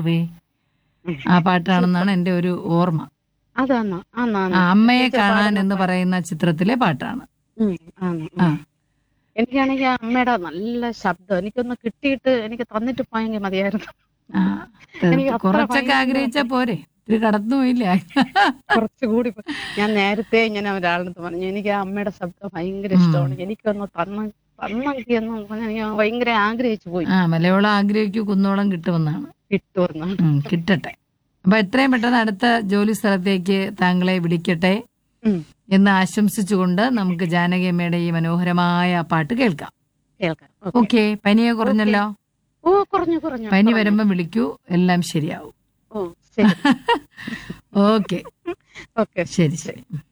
കിനാവേ ഉം. ആ പാട്ടാണെന്നാണ് എൻ്റെ ഒരു ഓർമ്മ അതാന്നോ ആന്നോ ആ, അമ്മയെ കാണാൻ എന്ന് പറയുന്ന ചിത്രത്തിലെ പാട്ടാണ് ആന്ന് ആ. എനിക്കാണെങ്കിൽ അമ്മയുടെ നല്ല ശബ്ദം എനിക്കൊന്ന് കിട്ടിയിട്ട് എനിക്ക് തന്നിട്ട് പോയെങ്കിൽ മതിയായിരുന്നു ആ, എനിക്ക് അത്ര കുറച്ചൊക്കെ ഭയങ്കര- ആഗ്രഹിച്ചാ പോരെ ഇത്തിരി കടന്നു പോയില്ല കുറച്ചുകൂടി പോ- ഞാൻ നേരത്തെ ഇങ്ങനെ ഒരാളെടുത്ത് പറഞ്ഞു എനിക്ക് ആ അമ്മയുടെ ശബ്ദം ഭയങ്കര ഇഷ്ടമാണ് എനിക്കൊന്ന് തന്ന തന്നെങ്കിൽ എന്ന് പറഞ്ഞ് ഞാൻ ഭയങ്കര ആഗ്രഹിച്ചു പോയി ആ മലയോളം ആഗ്രഹിക്കൂ കുന്നോളം കിട്ടുമെന്നാണ് കിട്ടുമെന്ന് ഉം, കിട്ടട്ടെ അപ്പൊ എത്രയും പെട്ടെന്ന് അടുത്ത ജോലി സ്ഥലത്തേക്ക് താങ്കളെ വിളിക്കട്ടെ ഉം. എന്ന് ആശംസിച്ചുകൊണ്ട് നമുക്ക് ജാനകിയമ്മയുടെ ഈ മനോഹരമായ പാട്ട് കേൾക്കാം കേൾക്കാം ഓക്കേ. ഓക്കെ പനിയെ കുറഞ്ഞല്ലോ ഓ കുറഞ്ഞു കുറഞ്ഞു പനി കുറഞ്ഞു. വരുമ്പോ വിളിക്കൂ എല്ലാം ശരിയാവും ഓ ശരി ഓക്കെ ഓക്കെ ശരി ശരി